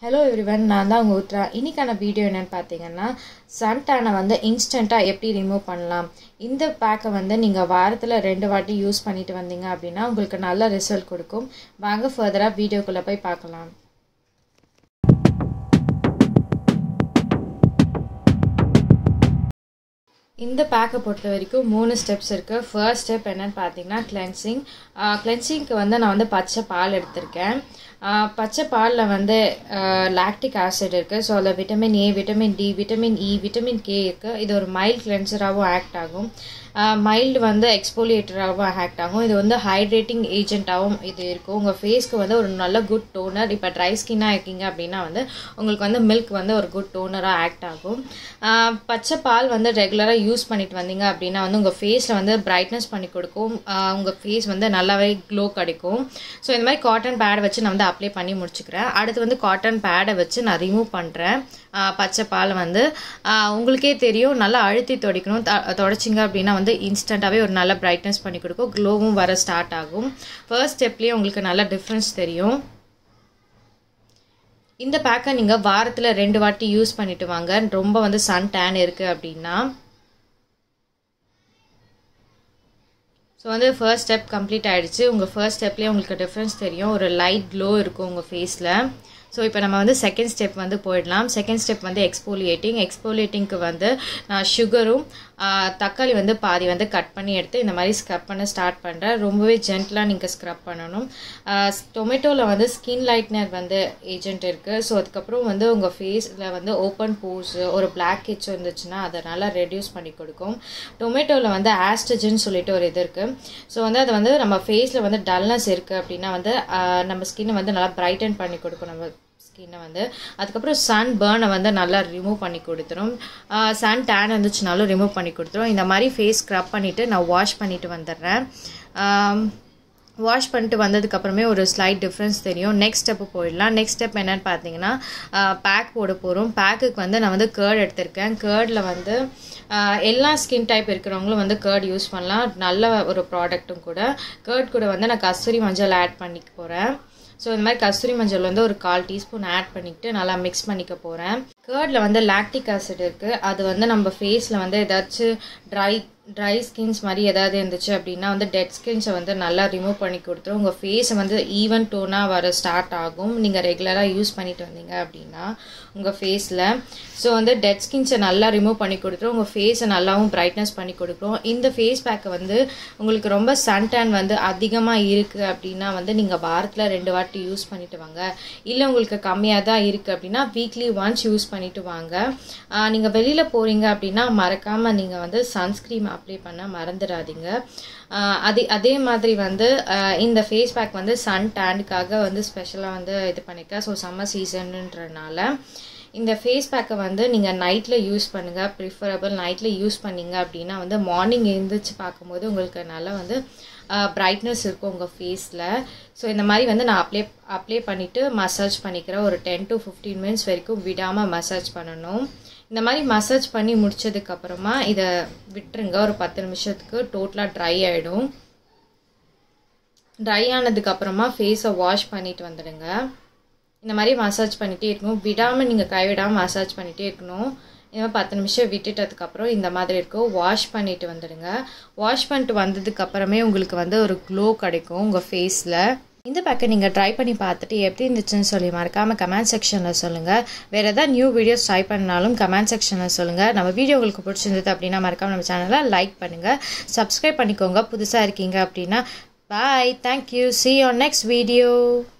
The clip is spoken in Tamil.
ஹலோ எவ்ரிவன் நான் தான் உங்கள் உத்ரா இன்னைக்கான வீடியோ என்னென்னு பார்த்தீங்கன்னா சன்டேனை வந்து இன்ஸ்டண்ட்டாக எப்படி ரிமூவ் பண்ணலாம் இந்த பேக்கை வந்து நீங்கள் வாரத்தில் ரெண்டு வாட்டி யூஸ் பண்ணிட்டு வந்தீங்க அப்படின்னா உங்களுக்கு நல்ல ரிசல்ட் கொடுக்கும் வாங்க ஃபர்தராக வீடியோக்குள்ளே போய் பார்க்கலாம் இந்த பேக்கை பொறுத்த வரைக்கும் மூணு ஸ்டெப்ஸ் இருக்குது ஃபர்ஸ்ட் ஸ்டெப் என்னன்னு பார்த்தீங்கன்னா கிளென்சிங் கிளென்சிங்க்கு வந்து நான் வந்து பச்சை பால் எடுத்திருக்கேன் பச்சை பாலில் வந்து லாக்டிக் ஆசிட் இருக்குது ஸோ அதில் vitamin A vitamin D vitamin E vitamin K இருக்குது இது ஒரு மைல்ட் கிளென்சராகவும் ஆக்ட் ஆகும் மைல்டு வந்து எக்ஸ்போலியேட்டராகவும் ஆக்ட் ஆகும் இது வந்து ஹைட்ரேட்டிங் ஏஜென்ட்டாகவும் இது இருக்கும் உங்கள் ஃபேஸ்க்கு வந்து ஒரு நல்ல குட் டோனர் இப்போ ட்ரை ஸ்கின்னாக இருக்கீங்க அப்படின்னா வந்து உங்களுக்கு வந்து மில்க் வந்து ஒரு குட் டோனராக ஆக்ட் ஆகும் பச்சை பால் வந்து ரெகுலராக யூஸ் பண்ணிட்டு வந்தீங்க அப்படின்னா வந்து உங்கள் ஃபேஸில் வந்து பிரைட்னஸ் பண்ணி கொடுக்கும் உங்கள் ஃபேஸ் வந்து நல்லாவே க்ளோ கிடைக்கும் ஸோ இந்த மாதிரி காட்டன் பேடை வச்சு நான் வந்து அப்ளை பண்ணி முடிச்சுக்கிறேன் அடுத்து வந்து காட்டன் பேடை வச்சு நான் ரிமூவ் பண்ணுறேன் பச்சை பால் வந்து உங்களுக்கே தெரியும் நல்லா அழுத்தி துடைக்கணும் தொடச்சிங்க அப்படின்னா வந்து இன்ஸ்டண்ட்டாகவே ஒரு நல்ல பிரைட்னஸ் பண்ணி கொடுக்கும் க்ளோவும் வர ஸ்டார்ட் ஆகும் ஃபர்ஸ்ட் ஸ்டெப்லேயே உங்களுக்கு நல்ல டிஃப்ரென்ஸ் தெரியும் இந்த பேக்கை நீங்கள் வாரத்தில் ரெண்டு வாட்டி யூஸ் பண்ணிட்டு வாங்க ரொம்ப வந்து சன் டேன் இருக்குது அப்படின்னா ஸோ வந்து ஃபர்ஸ்ட் ஸ்டெப் கம்ப்ளீட் ஆகிடுச்சு உங்கள் ஃபர்ஸ்ட் ஸ்டெப்லேயே உங்களுக்கு டிஃப்ரென்ஸ் தெரியும் ஒரு லைட் க்ளோ இருக்கும் உங்கள் ஃபேஸில் ஸோ இப்போ நம்ம வந்து செகண்ட் ஸ்டெப் வந்து போயிடலாம் செகண்ட் ஸ்டெப் வந்து எக்ஸ்போலியேட்டிங் எக்ஸ்போலியேட்டிங்க்கு வந்து நான் சுகரும் தக்காளி வந்து பாதி வந்து கட் பண்ணி எடுத்து இந்த மாதிரி ஸ்க்ரப் பண்ண ஸ்டார்ட் பண்ணுறேன் ரொம்பவே ஜென்டலாக நீங்கள் ஸ்க்ரப் பண்ணணும் டொமேட்டோவில் வந்து ஸ்கின் லைட்னர் வந்து ஏஜென்ட் இருக்குது ஸோ அதுக்கப்புறம் வந்து உங்கள் ஃபேஸில் வந்து ஓப்பன் போஸ் ஒரு பிளாக் ஹெச் இருந்துச்சுன்னா அதை நல்லா ரெடியூஸ் பண்ணி கொடுக்கும் டொமேட்டோவில் வந்து ஆஸ்டஜன் சொல்லிட்டு ஒரு இது இருக்குது ஸோ வந்து அது வந்து நம்ம ஃபேஸில் வந்து டல்னஸ் இருக்குது அப்படின்னா வந்து நம்ம ஸ்கின்னை வந்து நல்லா பிரைட்டன் பண்ணி கொடுக்கும் நம்ம ஸ்கின்னை வந்து அதுக்கப்புறம் சன் பேர்னை வந்து நல்லா ரிமூவ் பண்ணி கொடுத்துரும் சன் டேன் இருந்துச்சுனாலும் ரிமூவ் பண்ணி கொடுத்துரும் இந்த மாதிரி ஃபேஸ் ஸ்க்ரப் பண்ணிவிட்டு நான் வாஷ் பண்ணிவிட்டு வந்துடுறேன் வாஷ் பண்ணிட்டு வந்ததுக்கப்புறமே ஒரு ஸ்லைட் டிஃப்ரென்ஸ் தெரியும் நெக்ஸ்ட் ஸ்டெப்பு போயிடலாம் நெக்ஸ்ட் ஸ்டெப் என்னென்னு பார்த்தீங்கன்னா பேக் போட போகிறோம் பேக்குக்கு வந்து நான் வந்து கேர்ட் எடுத்திருக்கேன் கேர்டில் வந்து எல்லா ஸ்கின் டைப் இருக்கிறவங்களும் வந்து கேர்ட் யூஸ் பண்ணலாம் நல்ல ஒரு ப்ராடக்ட்டும் கூட கேர்ட் கூட வந்து நான் கஸ்தூரி மஞ்சள் ஆட் பண்ணிக்க போகிறேன் ஸோ இந்த மாதிரி கஸ்தூரி மஞ்சள் வந்து ஒரு கால் டீஸ்பூன் ஆட் பண்ணிக்கிட்டு நல்லா மிக்ஸ் பண்ணிக்க போகிறேன் கேர்டில் வந்து லாக்டிக் ஆசிட் இருக்குது அது வந்து நம்ம ஃபேஸில் வந்து ஏதாச்சும் ட்ரை ட்ரை ஸ்கின்ஸ் மாதிரி ஏதாவது இருந்துச்சு அப்படின்னா வந்து டெட் ஸ்கின்ஸை வந்து நல்லா ரிமூவ் பண்ணி கொடுத்துரும் உங்கள் ஃபேஸை வந்து ஈவன் டோனாக வர ஸ்டார்ட் ஆகும் நீங்கள் ரெகுலராக யூஸ் பண்ணிட்டு வந்தீங்க அப்படின்னா உங்கள் ஃபேஸில் ஸோ வந்து டெட் ஸ்கின்ஸை நல்லா ரிமூவ் பண்ணி கொடுத்துரும் உங்கள் ஃபேஸை நல்லாவும் பிரைட்னஸ் பண்ணி கொடுக்குறோம் இந்த ஃபேஸ் பேக்கை வந்து உங்களுக்கு ரொம்ப சன் டேன் வந்து அதிகமாக இருக்குது அப்படின்னா வந்து நீங்கள் வாரத்தில் ரெண்டு வாட்டி யூஸ் பண்ணிட்டு வாங்க இல்லை உங்களுக்கு கம்மியாக தான் இருக்குது அப்படின்னா வீக்லி ஒன்ஸ் யூஸ் பண்ணிட்டு வாங்க நீங்கள் வெளியில் போகிறீங்க அப்படின்னா மறக்காமல் நீங்கள் வந்து சன்ஸ்க்ரீம் அப்ளை பண்ண மறந்துடாதீங்க அதே அதே மாதிரி வந்து இந்த ஃபேஸ் பேக் வந்து சன் டேண்டுக்காக வந்து ஸ்பெஷலாக வந்து இது பண்ணியிருக்கேன் ஸோ சம்மர் சீசனுன்றனால இந்த ஃபேஸ் பேக்கை வந்து நீங்கள் நைட்டில் யூஸ் பண்ணுங்கள் ப்ரிஃபரபிள் நைட்டில் யூஸ் பண்ணிங்க அப்படின்னா வந்து மார்னிங் எழுந்திரிச்சு பார்க்கும்போது உங்களுக்கு நல்லா வந்து பிரைட்னஸ் இருக்கும் உங்கள் ஃபேஸில் ஸோ இந்த மாதிரி வந்து நான் அப்ளை அப்ளை பண்ணிவிட்டு மசாஜ் பண்ணிக்கிறேன் ஒரு டென் டு ஃபிஃப்டீன் மினிட்ஸ் வரைக்கும் விடாமல் மசாஜ் பண்ணணும் இந்த மாதிரி மசாஜ் பண்ணி முடிச்சதுக்கப்புறமா இதை விட்டுருங்க ஒரு பத்து நிமிஷத்துக்கு டோட்டலாக ட்ரை ஆகிடும் ட்ரை ஆனதுக்கப்புறமா ஃபேஸை வாஷ் பண்ணிட்டு வந்துடுங்க இந்த மாதிரி மசாஜ் பண்ணிகிட்டே இருக்கணும் விடாமல் நீங்கள் கைவிடாமல் மசாஜ் பண்ணிகிட்டே இருக்கணும் இந்த பத்து நிமிஷம் விட்டுட்டதுக்கப்புறம் இந்த மாதிரி இருக்கும் வாஷ் பண்ணிட்டு வந்துடுங்க வாஷ் பண்ணிட்டு வந்ததுக்கப்புறமே உங்களுக்கு வந்து ஒரு க்ளோ கிடைக்கும் உங்கள் ஃபேஸில் இந்த பேக்கை நீங்கள் ட்ரை பண்ணி பார்த்துட்டு எப்படி இருந்துச்சுன்னு சொல்லி மறக்காமல் கமெண்ட் செக்ஷனில் சொல்லுங்கள் வேறு எதாவது நியூ வீடியோஸ் ட்ரை பண்ணாலும் கமெண்ட் செக்ஷனில் சொல்லுங்கள் நம்ம வீடியோ உங்களுக்கு பிடிச்சிருந்தது அப்படின்னா மறக்காமல் நம்ம சேனலை லைக் பண்ணுங்கள் சப்ஸ்கிரைப் பண்ணிக்கோங்க புதுசாக இருக்கீங்க அப்படின்னா bye thank you see your next video